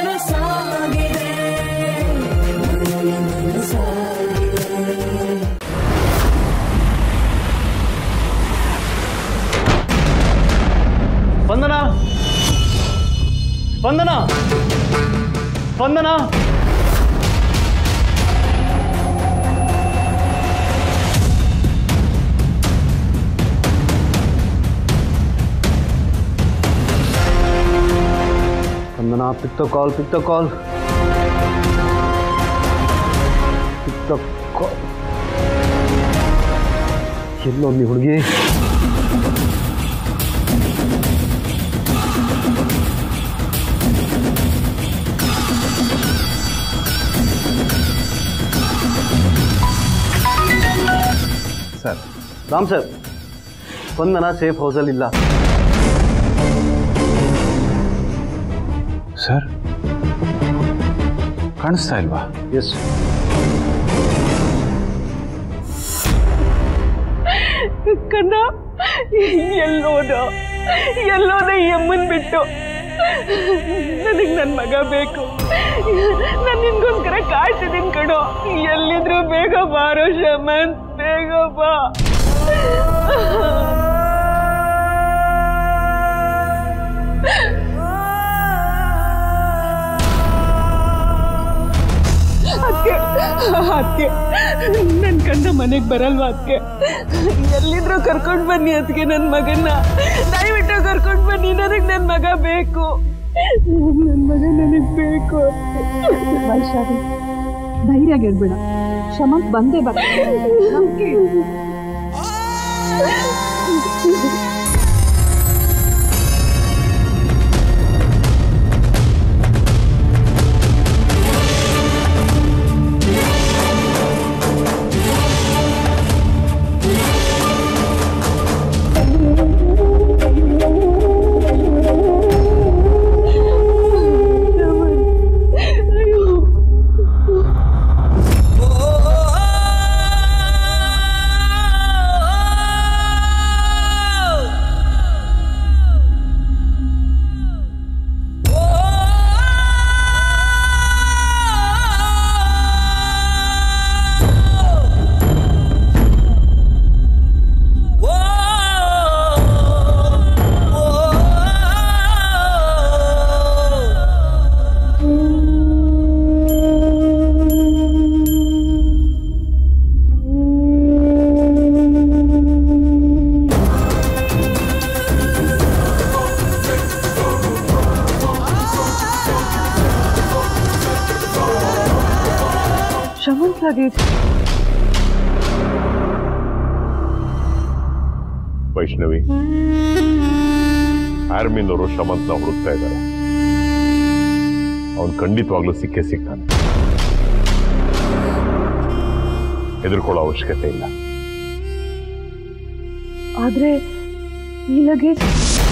ನನಸಾಗಿದೆ ಮರೆಯಲು ನನಸಾಗಿದೆ Spandana Spandana Spandana Spandana pick the call pick the call pick the call ಎಲ್ಲೋ ನೀ ಹುಡುಗಿ sir Ram sir Spandana safe ಹೌಸಲ್ಲಿಲ್ಲ ಸರ್ ಕಾಣಿಸ್ತಾ ಇಲ್ವಾ ಎಸ್ ಕಂದ ಎಲ್ಲೋದ ಎಲ್ಲೋದ ಈ ಅಮ್ಮನ್ ಬಿಟ್ಟು ನನಗೆ ನನ್ನ ಮಗ ಬೇಕು ನಾನು ನಿನ್ಗೋಸ್ಕರ ಕಾಯ್ತಿದ್ದೀನಿ ಕಣೋ ಎಲ್ಲಿದ್ರು ಬೇಗ ಬಾರೋ ಶಮಂತ್ ಬೇಗ ಬಾ ಅದಕ್ಕೆ ಅದಕ್ಕೆ ನನ್ನ ಕಂದ ಮನೆಗೆ ಬರಲ್ವಾ ಅದಕ್ಕೆ ಎಲ್ಲಿದ್ರು ಕರ್ಕೊಂಡು ಬನ್ನಿ ಅದಕ್ಕೆ ನನ್ನ ಮಗನ್ನ ದಯವಿಟ್ಟು ಕರ್ಕೊಂಡು ಬನ್ನಿ ನನಗೆ ನನ್ನ ಮಗ ಬೇಕು ನನ್ನ ಮಗ ನನಗೆ ಬೇಕು ವೈಶಾಲಿ ಧೈರ್ಯ ಗೆಡ್ಬೇಡ ಶಮಂತ್ ಬಂದೇ ಬರ್ತಾರೆ ನಂಬ್ಕೆ ಇಡು. ಶಮಂತ್ ಲಗೇಜ್ ವೈಷ್ಣವಿ ಆರ್ಮಿನವರು ಶಮಂತ್ನ ಹುಡುಕ್ತಾ ಇದ್ದಾರೆ ಅವನು ಖಂಡಿತವಾಗ್ಲೂ ಸಿಕ್ಕೇ ಸಿಗ್ತಾನೆ ಹೆದರ್ಕೊಳ್ಳೋ ಅವಶ್ಯಕತೆ ಇಲ್ಲ ಆದ್ರೆ ಈ ಲಗೇಜ್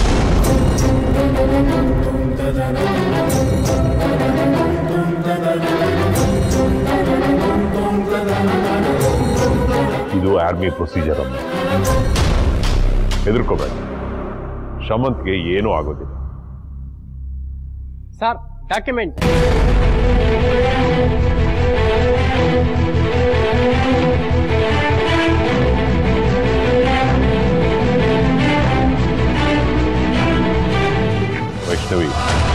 ಇದು ಆರ್ಮಿ ಪ್ರೊಸೀಜರ್ ಅಮ್ಮ ಹೆದರ್ಕೋಬೇಡ ಶಮಂತ್ಗೆ ಏನೂ ಆಗೋದಿಲ್ಲ ಸರ್ ಡಾಕ್ಯುಮೆಂಟ್ ವೈಷ್ಣವಿ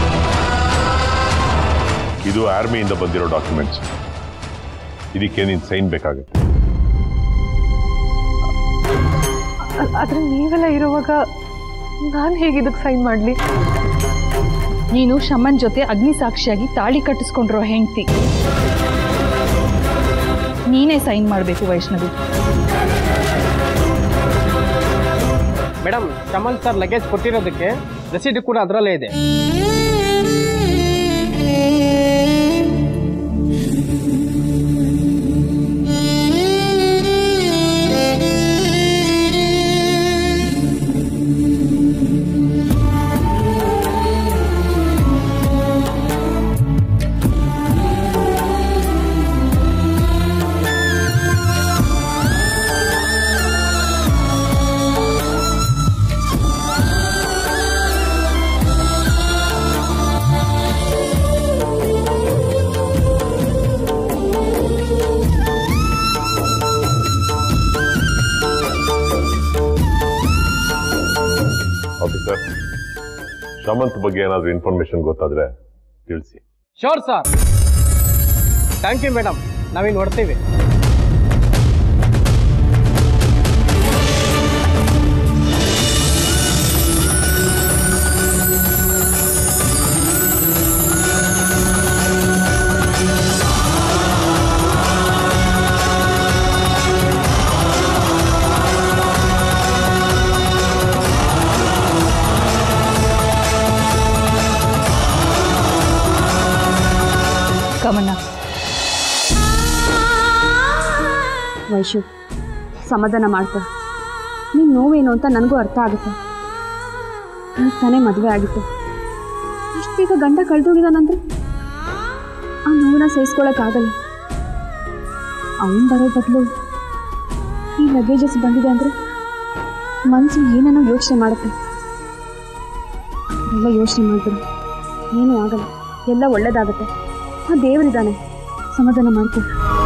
ಇದು ಆರ್ಮಿಯಿಂದ ಬಂದಿರೋ ಡಾಕ್ಯುಮೆಂಟ್ಸ್ ಇದಕ್ಕೆ ನೀನು ಸೈನ್ ಬೇಕಾಗುತ್ತೆ ಆದ್ರೆ ನೀವೆಲ್ಲ ಇರುವಾಗ ನಾನು ಹೇಗೆ ಇದಕ್ಕೆ ಸೈನ್ ಮಾಡಲಿ ನೀನು ಶಮನ್ ಜೊತೆ ಅಗ್ನಿ ಸಾಕ್ಷಿಯಾಗಿ ತಾಳಿ ಕಟ್ಟಿಸ್ಕೊಂಡಿರೋ ಹೆಂಡತಿ ನೀನೇ ಸೈನ್ ಮಾಡಬೇಕು Vaishnavi madam Shamanth sir luggage ಕೊಟ್ಟಿರೋದಕ್ಕೆ ರಸೀದಿ ಕೂಡ ಅದರಲ್ಲೇ ಇದೆ ಆ ಸಮಂತ್ ಬಗ್ಗೆ ಏನಾದರೂ ಇನ್ಫಾರ್ಮೇಶನ್ ಗೊತ್ತಾದ್ರೆ ತಿಳಿಸಿ sure sir thank you madam ನಾವಿನ್ನು ಹೊಡ್ತೀವಿ ಕಮನ ವೈಶು ಸಮಾಧಾನ ಮಾಡ್ಕೊ ನಿನ್ನ ನೋವೇನು ಅಂತ ನನಗೂ ಅರ್ಥ ಆಗುತ್ತೆ ಈಗ ತಾನೇ ಮದುವೆ ಆಗಿತ್ತು ಇಷ್ಟೀಗ ಗಂಡ ಕಳೆದೋಗಿದಾನಂದ್ರೆ ಆ ನೋವನ್ನ ಸಹಿಸ್ಕೊಳಕ್ಕಾಗಲ್ಲ ಅವನು ಬರೋ ಬದಲು ಈ ಲಗೇಜಸ್ ಬಂದಿದೆ ಅಂದರೆ ಮನಸ್ಸು ಏನೇನೋ ಯೋಚನೆ ಮಾಡುತ್ತೆ ಎಲ್ಲ ಯೋಚನೆ ಮಾಡ್ಬಿಡು ಏನೂ ಆಗಲ್ಲ ಎಲ್ಲ ಒಳ್ಳೇದಾಗುತ್ತೆ ಆ ದೇವರಿದ್ದಾನೆ ಸಮಾಧಾನ ಮಾಡ್ಕೊ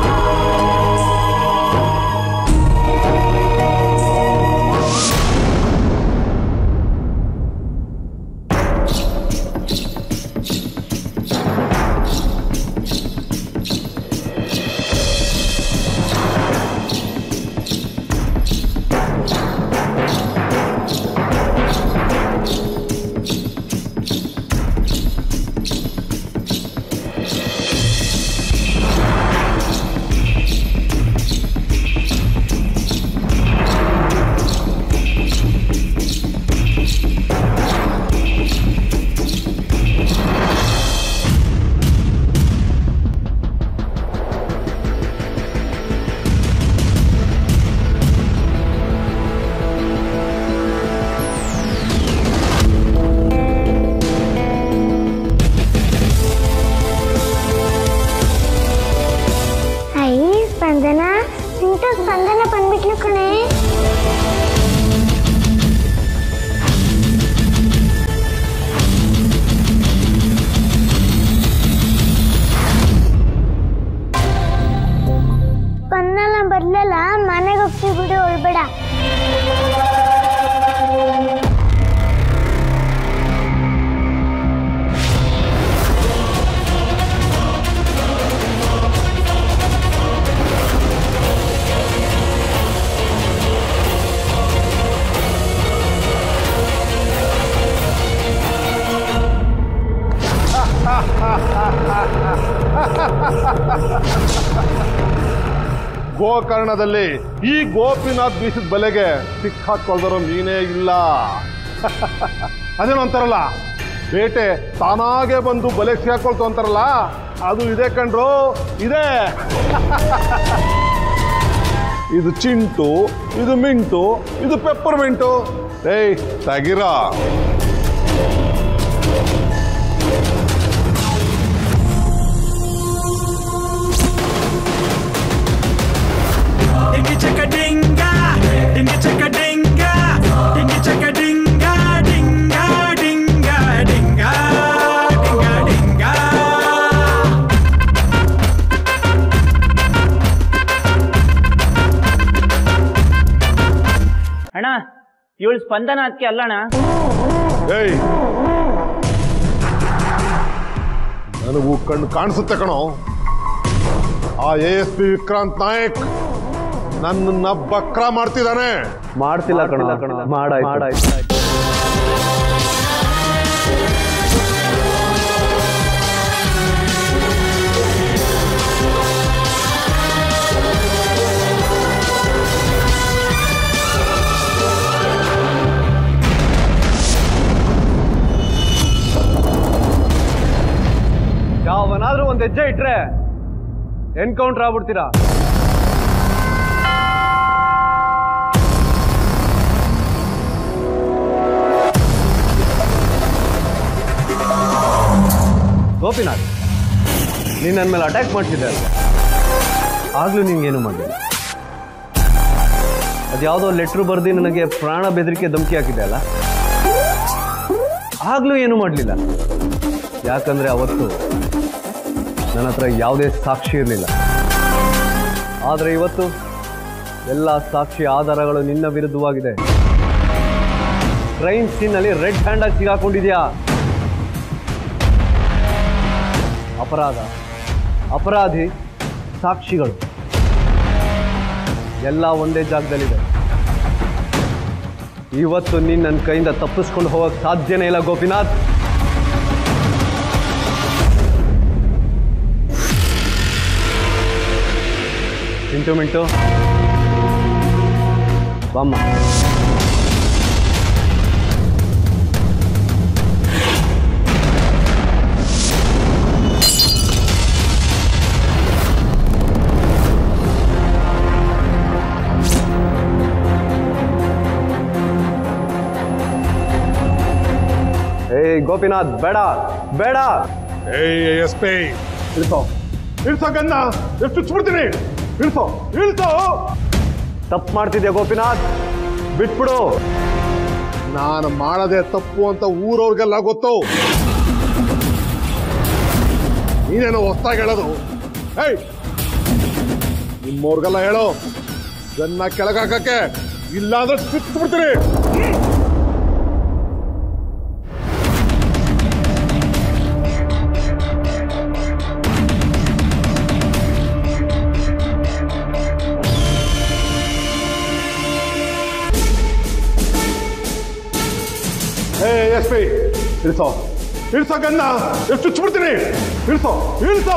ಐ ಸ್ಪಂದನ ಇಂಟು ಸ್ಪಂದನ ಬಂದ್ಬಿಟ್ಲು ಕಣೆ ಸ್ಪಂದನ ಬರ್ಲಲ್ಲ ಮನೆಗೆ ಹೋಗ್ತೀವಿ ಬಿಡು ಒಳ್ಬೇಡ ಗೋಕರ್ಣದಲ್ಲಿ ಈ ಗೋಪಿನಾಥ್ ಬೀಸದ ಬಲೆಗೆ ಸಿಕ್ಕಾಕೊಳ್ದರೋ ನೀನೇ ಇಲ್ಲ ಅದೇನೋ ಅಂತಾರಲ್ಲ ಬೇಟೆ ತಾನಾಗೆ ಬಂದು ಬಲೆಗೆ ಸಿಕ್ಕಾಕೊಳ್ತು ಅಂತಾರಲ್ಲ ಅದು ಇದೆ ಕಣ್ರು ಇದೆ ಇದು ಚಿಂಟು ಇದು ಮಿಂಟು ಇದು ಪೆಪ್ಪರ್ ಮಿಂಟು ಏಯ್ ತಗಿರಾ Dingy chicka dinga, dingy chicka dinga, dingy chicka dinga, dinga, dinga, dinga, dinga, dinga. ಅಣ್ಣ ಇವಳು ಸ್ಪಂದನ ಅದಕ್ಕೆ ಅಲ್ಲಣ್ಣ ಏಯ್ ನನಗೂ ಕಣ್ಣು ಕಾಣಿಸುತ್ತೆ ಕಣೋ ಆ A S P Vikrant Nayak ನನ್ನನ್ನ ಬಕ್ರ ಮಾಡ್ತಿದ್ದಾನೆ ಮಾಡ್ತಿಲ್ಲ ಕಣ ಮಾಡಾಯ್ತು ಯಾವನಾದ್ರೂ ಒಂದ್ ಹೆಜ್ಜೆ ಇಟ್ರೆ ಎನ್ಕೌಂಟರ್ ಆಗ್ಬಿಡ್ತೀರಾ ಗೋಪಿನಾಥ್ ನೀನ್ ನನ್ನ ಮೇಲೆ ಅಟ್ಯಾಕ್ ಮಾಡ್ತಿದ್ದೆ ಅಲ್ವಾ ಆಗ್ಲೂ ನಿಂಗೇನು ಮಾಡಲಿಲ್ಲ ಅದ್ಯಾವುದೋ ಲೆಟ್ರ್ ಬರ್ದು ನನಗೆ ಪ್ರಾಣ ಬೆದರಿಕೆ ಧಮಕಿ ಹಾಕಿದೆ ಅಲ್ಲ ಆಗ್ಲೂ ಏನು ಮಾಡಲಿಲ್ಲ ಯಾಕಂದ್ರೆ ಅವತ್ತು ನನ್ನ ಹತ್ರ ಯಾವುದೇ ಸಾಕ್ಷಿ ಇರಲಿಲ್ಲ ಆದರೆ ಇವತ್ತು ಎಲ್ಲ ಸಾಕ್ಷಿ ಆಧಾರಗಳು ನಿನ್ನ ವಿರುದ್ಧವಾಗಿದೆ ಕ್ರೈಮ್ ಸೀನಲ್ಲಿ ರೆಡ್ ಹ್ಯಾಂಡ್ ಆಗಿ ಸಿಗಾಕೊಂಡಿದ್ಯಾ ಅಪರಾಧ ಅಪರಾಧಿ ಸಾಕ್ಷಿಗಳು ಎಲ್ಲ ಒಂದೇ ಜಾಗದಲ್ಲಿದೆ ಇವತ್ತು ನೀನು ನನ್ನ ಕೈಯಿಂದ ತಪ್ಪಿಸ್ಕೊಂಡು ಹೋಗಕ್ಕೆ ಸಾಧ್ಯನೇ ಇಲ್ಲ ಗೋಪಿನಾಥ್ ಮಿಂಟು ಮಿಂಟು ಬಾಮ್ಮ ಏಯ್ ಗೋಪಿನಾಥ್ ಬೇಡ ಬೇಡ ಏಯ್ ಎಸ್ ಪಿ ಇಳ್ಸೋ ಇಳ್ಸೋ ಗನ್ನ ಎಷ್ಟು ಚುಚ್ಬಿಡ್ತೀನಿ ಇಳ್ಸೋ ಇಳ್ಸೋ ತಪ್ಪು ಮಾಡ್ತಿದ್ಯಾ ಗೋಪಿನಾಥ್ ಬಿಟ್ಬಿಡು ನಾನು ಮಾಡದೆ ತಪ್ಪು ಅಂತ ಊರವ್ರಿಗೆಲ್ಲ ಗೊತ್ತು ನೀನೇನೋ ಹೊಸ್ದಾಗಿ ಹೇಳೋದು ಏಯ್ ನಿಮ್ಮವ್ರಿಗೆಲ್ಲ ಹೇಳೋ ಗನ್ನ ಕೆಳಗಾಕಕ್ಕೆ ಇಲ್ಲ ಅಂದ್ರೆ ಚುಚ್ಬಿಡ್ತೀನಿ ಏ ಎಸ್ ಪಿ ಇಳಿಸೋ ಇಳಿಸೋ ಗನ್ನ ಎಷ್ಟು ಚುಚ್ಬಿಡ್ತೀನಿ ಇಳಿಸೋ ಇಳಿಸೋ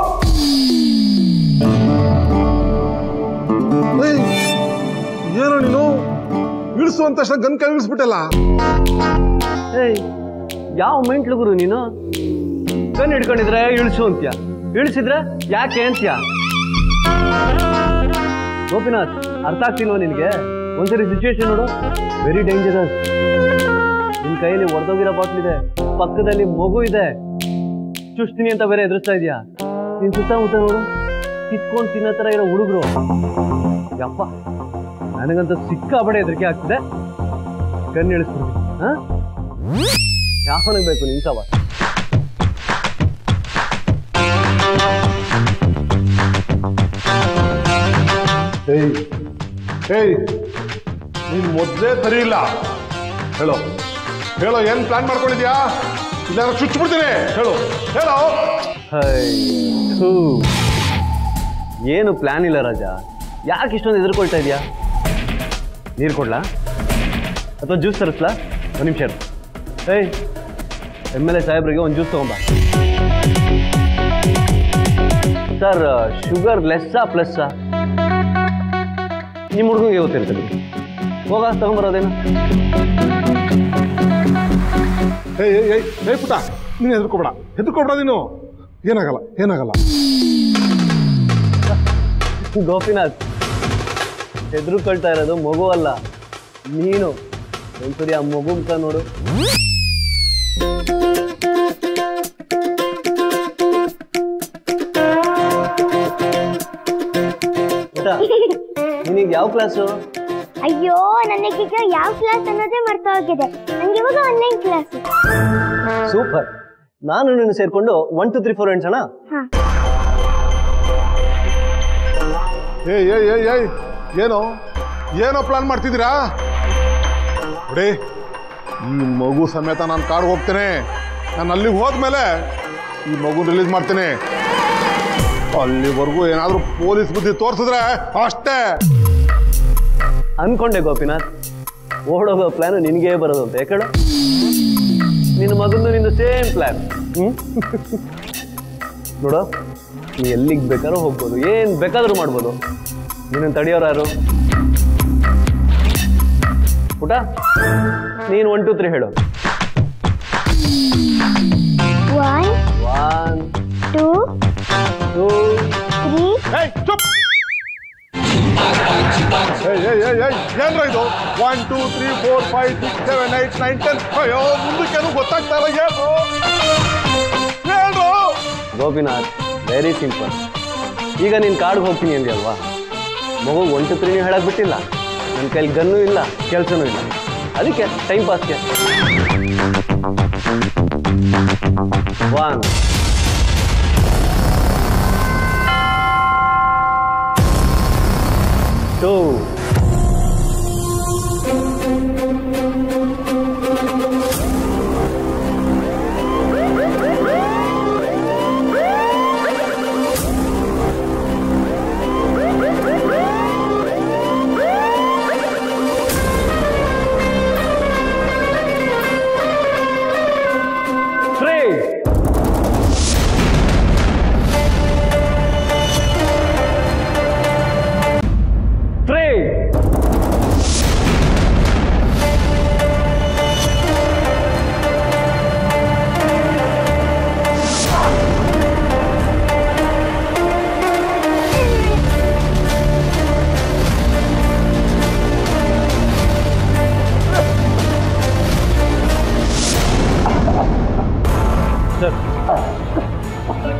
ಏಯ್, ಏನೋ ನೀನು ಇಳಿಸು ಅಂತ ತಕ್ಷಣ ಗನ್ ಕೈ ಇಳಿಸ್ಬಿಟ್ಟಲ್ಲ ಏಯ್ ಯಾವ ಮೆಂಟ್ಲು ಗುರು ನೀನು ಕಣ್ಣು ಹಿಡ್ಕೊಂಡಿದ್ರೆ ಇಳಿಸು ಅಂತ್ಯ ಇಳಿಸಿದ್ರೆ ಯಾಕೆ ಅಂತ್ಯ ಗೋಪಿನಾಥ್ ಅರ್ಥ ಆಗ್ತಿಲ್ವಾ ನಿನಗೆ ಒಂದ್ಸರಿ ಸಿಚುವೇಶನ್ ನೋಡು ವೆರಿ ಡೇಂಜರಸ್ ನಿನ್ ಕೈಯಲ್ಲಿ ಒಡೆದೋಗಿರೋ ಬಾಟ್ಲಿದೆ ಪಕ್ಕದಲ್ಲಿ ಮಗು ಇದೆ ಚುಸ್ತೀನಿ ಅಂತ ಬೇರೆ ಎದುರಿಸ್ತಾ ಇದೆಯಾ ನಿನ್ ಸುತ್ತಮುತ್ತ ನೋಡು ಕಿತ್ಕೊಂಡು ತಿನ್ನೋ ಥರ ಇರೋ ಹುಡುಗರು ಯಪ್ಪ ನನಗಂತ ಸಿಕ್ಕಾಬಡೆ ಹೆದರಿಕೆ ಆಗ್ತಿದೆ ಕಣ್ಣು ಇಳಿಸ್ಬಿಡ್ತೀನಿ ಹಾ ಯಾವನಿಗೆ ಬೇಕು ನಿನ್ ಸವಾಲ್ ಏಯ್ ಏಯ್ ನೀನ್ ಮೊದ್ಲೇ ಸರಿ ಇಲ್ಲ ಹೇಳೋ ಹೇಳೋ ಏನ್ ಪ್ಲಾನ್ ಮಾಡ್ಕೊಂಡಿದ್ಯಾ ಇಲ್ಲ ಚುಚ್ಬಿಡ್ತೀನಿ ಹೇಳು ಹೇಳೋ ಹೈ, ಥೂ. ಏನು ಪ್ಲಾನ್ ಇಲ್ಲ ರಾಜ ಯಾಕೆ ಇಷ್ಟೊಂದು ಎದುರ್ಕೊಳ್ತಾ ಇದೆಯಾ ನೀರು ಕೊಡ್ಲಾ ಅಥವಾ ಜ್ಯೂಸ್ ತರಿಸ್ಲಾ ಒಂದು ನಿಮಿಷ ಇರು. ಏಯ್ ಎಮ್ ಎಲ್ ಎ ಸಾಹೇಬ್ರಿಗೆ ಒಂದು ಜ್ಯೂಸ್ ತಗೊಂಬ ಸರ್ ಶುಗರ್ ಲೆಸ್ಸಾ ಪ್ಲಸ್ಸಾ ನಿಮ್ಮ ಹುಡುಗನಿಗೆ ಗೊತ್ತಿರ್ತದೆ ಹೋಗ ತಗೊಂಬರೋದೇನು ಏಯ್ ಏಯ್ ಏಯ್ ಏಯ್ ಪುಟ್ಟ ನೀನು ಹೆದರ್ಕೋಬೇಡ ಹೆದರ್ಕೋಬೇಡ ನೀನು ಏನಾಗಲ್ಲ ಏನಾಗಲ್ಲ ಗೋಪಿನಾಥ್ ಹೆದರ್ಕೊಳ್ತಾ ಇರೋದು ಮಗು ಅಲ್ಲ ನೀನು ಒಂದ್ಸರಿ ಆ ಮಗು ಮುಖ ನೋಡು ನಿನಗೆ ಯಾವ ಕ್ಲಾಸು ಅಯ್ಯೋ ನನಗೀಗ ಯಾವ ಕ್ಲಾಸ್ ಅನ್ನೋದೇ ಮರ್ತು ಹೋಗಿದೆ ನಂಗೆ ಇವಾಗ ಆನ್ಲೈನ್ ಕ್ಲಾಸ್ ಸೂಪರ್ ನಾನು ನೀನು ಸೇರ್ಕೊಂಡು ಒನ್ ಟು ತ್ರೀ ಫೋರ್ ಎಣ್ಸೋಣ ಹಾ ಏಯ್ ಏಯ್ ಏಯ್ ಏಯ್ ಏನೋ ಏನೋ ಪ್ಲಾನ್ ಮಾಡ್ತಿದ್ದೀರಾ ನೋಡಿ ಈ ಮಗು ಸಮೇತ ನಾನು ಕಾಡ್ಗೆ ಹೋಗ್ತೇನೆ ನಾನು ಅಲ್ಲಿಗೆ ಹೋದ್ಮೇಲೆ ಈ ಮಗುನ ರಿಲೀಸ್ ಮಾಡ್ತೇನೆ ಅಲ್ಲಿವರೆಗೂ ಏನಾದರೂ ಪೊಲೀಸ್ ಬುದ್ಧಿ ತೋರಿಸಿದ್ರೆ ಅಷ್ಟೇ ಅನ್ಕೊಂಡೆ ಗೋಪಿನಾಥ್ ಓಡೋಗೋ ಪ್ಲಾನ್ ನಿನಗೇ ಬರೋದು ಅಂತ ಯಾಕೇಳು ನಿನ್ನ ಮಗಂದು ನಿಂದು ಸೇಮ್ ಪ್ಲಾನ್ ಹ್ಮ್ ನೋಡು ನೀ ಎಲ್ಲಿಗೆ ಬೇಕಾದ್ರೂ ಹೋಗ್ಬೋದು ಏನ್ ಬೇಕಾದ್ರೂ ಮಾಡ್ಬೋದು ನೀನು ತಡೆಯೋರು ಯಾರು ಪುಟ ನೀನು ಒನ್ ಟು ತ್ರೀ ಹೇಳು one one two two three ಏಯ್ ಚುಪ್ ಏಯ್ ಏಯ್ ಏಯ್ ಏಯ್ ಏನ್ರ ಇದು one two three four five six seven eight nine ten ಅಯ್ಯೋ ಮುಂದಕ್ಕೇನು ಗೊತ್ತಾಗ್ತಾ ಇಲ್ಲ ಏನು ಹೇಳ್ರು ಗೋಪಿನಾಥ್ ವೆರಿ ಸಿಂಪಲ್ ಈಗ ನೀನು ಕಾಡಿಗೆ ಹೋಗ್ತೀನಿ ಅಂದೆ ಅಲ್ವಾ ಮಗು ಒನ್ ಟು ತ್ರೀ ಹೇಳಕ್ ಬಿಟ್ಟಿಲ್ಲ ನನ್ನ ಕೈಲಿ ಗನ್ನೂ ಇಲ್ಲ ಕೆಲಸನೂ ಇಲ್ಲ ಅದಕ್ಕೆ ಟೈಮ್ ಪಾಸ್ಗೆ one two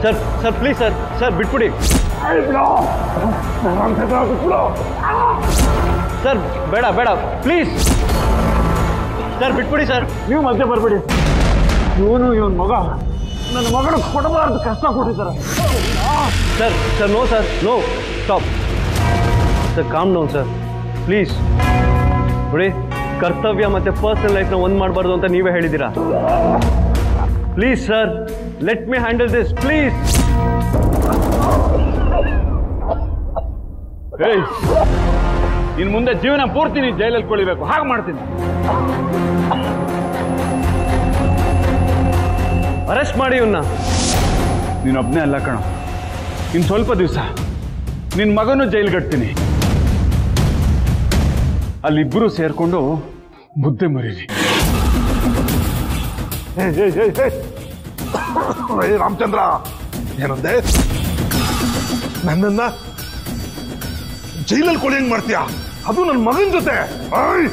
sir sir please sir sir ಬಿಟ್ಬಿಡಿ ಸರ್ ಬೇಡ ಬೇಡ ಪ್ಲೀಸ್ ಸರ್ ಬಿಟ್ಬಿಡಿ ಸರ್ ನೀವು ಮಧ್ಯೆ ಬರ್ಬೇಡಿ ಇವನು ಇವನ್ ಮಗ ನನ್ನ ಮಗನ ಕೊಡಬಾರ್ದು ಕಷ್ಟ ಕೊಟ್ಟಿದ್ದಾರೆ sir sir no sir no stop sir calm down sir please ನೋಡಿ ಕರ್ತವ್ಯ ಮತ್ತೆ ಪರ್ಸನಲ್ ಲೈಫ್ನ ಒಂದು ಮಾಡಬಾರ್ದು ಅಂತ ನೀವೇ ಹೇಳಿದ್ದೀರಾ please sir let me handle this please ಏಯ್ ಇನ್ ಮುಂದೆ ಜೀವನ ಪೂರ್ತಿ ನೀನು ಜೈಲಲ್ಲಿ ಕೊಳಿಬೇಕು ಹಾಗೆ ಮಾಡ್ತೀನಿ ಅರೆಸ್ಟ್ ಮಾಡಿ ಇವನ್ನ ನೀನೊಬ್ಬನೇ ಅಲ್ಲ ಕಣ ಇನ್ನು ಸ್ವಲ್ಪ ದಿವಸ ನಿನ್ನ ಮಗನೂ ಜೈಲ್ಗಟ್ತೀನಿ ಅಲ್ಲಿಬ್ಬರು ಸೇರ್ಕೊಂಡು ಮುದ್ದೆ ಮರೀರಿ ಏ ರಾಮಚಂದ್ರ ಏನಂದೆ ನನ್ನನ್ನ ಜೈಲಲ್ಲಿ ಕೊಳಿ ಹೆಂಗ್ ಮಾಡ್ತೀಯಾ ಅದು ನನ್ನ ಮಗನ ಜೊತೆ ಐ!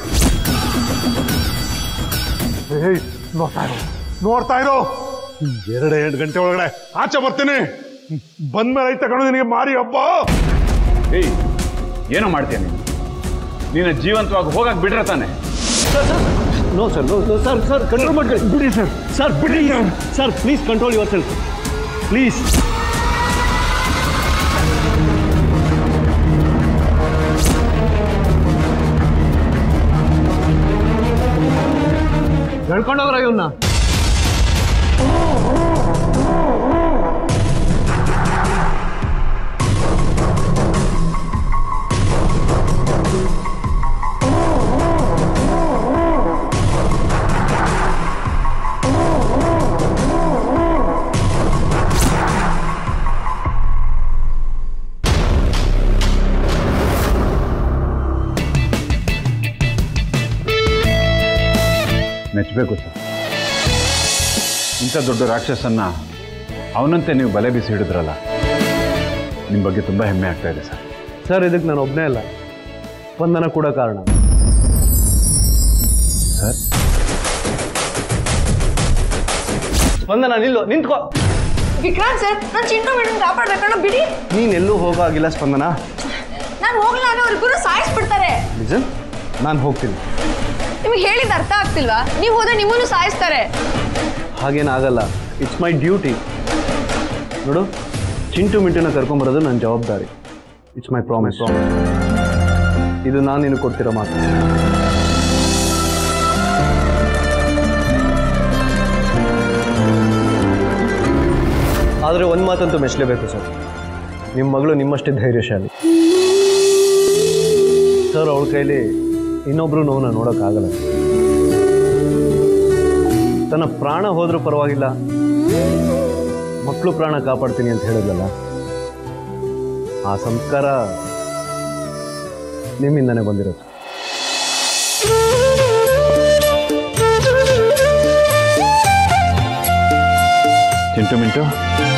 ಏಯ್ ನೋಡ್ತಾ ಇರೋ ನೋಡ್ತಾ ಇರೋ ಎರಡೇ ಎರಡು ಗಂಟೆ ಒಳಗಡೆ ಆಚೆ ಬರ್ತೀನಿ ಬಂದ್ಮೇಲೆ ಐತೆ ಕಣೋ ನಿನಗೆ ಮಾರಿ ಹಬ್ಬ ಏಯ್ ಏನೋ ಮಾಡ್ತೀಯ ನೀನು ನೀನು ಜೀವಂತವಾಗಿ ಹೋಗಕ್ ಬಿಡ್ರೆ ತಾನೆ no sir no sir sir control ಮಾಡ್ಕೊಳ್ಳಿ ಬಿಡಿ ಸರ್ ಸರ್ ಬಿಡಿ sir please control yourself please ಹೇಳ್ಕೊಂಡೋಗ್ರ ಇವನ್ನ ಮೆಚ್ಚಬೇಕು ಸರ್ ಇಂಥ ದೊಡ್ಡ ರಾಕ್ಷಸನ್ನ ಅವನಂತೆ ನೀವು ಬಲೆ ಬೀಸಿ ಹಿಡಿದ್ರಲ್ಲ ನಿಮ್ಮ ಬಗ್ಗೆ ತುಂಬ ಹೆಮ್ಮೆ ಆಗ್ತಾ ಇದೆ ಸರ್ ಸರ್ ಇದಕ್ಕೆ ನಾನು ಒಬ್ಬನೇ ಅಲ್ಲ ಸ್ಪಂದನ ಕೂಡ ಕಾರಣ ಸರ್ ಸ್ಪಂದನ ನಿಲ್ಲು ನಿಂತ್ಕೋ ವಿಕ್ರಾಂತ್ ಸರ್ ನಾನು ಚಿಂಟು ಮೇಡಮ್ ಕಾಪಾಡ್ಬೇಕಣ್ಣ ಬಿಡಿ ನೀನೆಲ್ಲೂ ಹೋಗಾಗಿಲ್ಲ ಸ್ಪಂದನ ನಾನು ಹೋಗ್ಲಿಲ್ಲ ಅಂದ್ರೆ ಅವ್ರಿಬ್ಬರು ಸಾಯಿಸ್ಬಿಡ್ತಾರೆ ನಿಜನ್ ನಾನು ಹೋಗ್ತೀನಿ ನಿಮ್ಗೆ ಹೇಳಿದ ಅರ್ಥ ಆಗ್ತಿಲ್ವಾ ನೀವು ಹೋದ್ರೆ ನಿಮ್ಮನ್ನು ಸಾಯಿಸ್ತಾರೆ ಹಾಗೇನಾಗಲ್ಲ ಇಟ್ಸ್ ಮೈ ಡ್ಯೂಟಿ ನೋಡು ಚಿಂಟು ಮಿಂಟುನ ಕರ್ಕೊಂಬರೋದು ನನ್ನ ಜವಾಬ್ದಾರಿ ಇಟ್ಸ್ ಮೈ ಪ್ರಾಮಿಸ್ ಇದು ನಾನು ನಿನಗೆ ಕೊಡ್ತಿರೋ ಮಾತು ಆದರೆ ಒಂದು ಮಾತಂತೂ ಮೆಚ್ಚಲೇಬೇಕು ಸರ್ ನಿಮ್ಮ ಮಗಳು ನಿಮ್ಮಷ್ಟೇ ಧೈರ್ಯಶಾಲಿ ಸರ್ ಅವಳ ಕೈಲಿ ಇನ್ನೊಬ್ರು ನೋವನ್ನ ನೋಡೋಕ್ಕಾಗಲ್ಲ ತನ್ನ ಪ್ರಾಣ ಹೋದ್ರೂ ಪರವಾಗಿಲ್ಲ ಮಕ್ಕಳು ಪ್ರಾಣ ಕಾಪಾಡ್ತೀನಿ ಅಂತ ಹೇಳಿದ್ಲಲ್ಲ ಆ ಸಂಸ್ಕಾರ ನಿಮ್ಮಿಂದನೇ ಬಂದಿರೋದು ಚಿಂಟು ಮಿಂಟು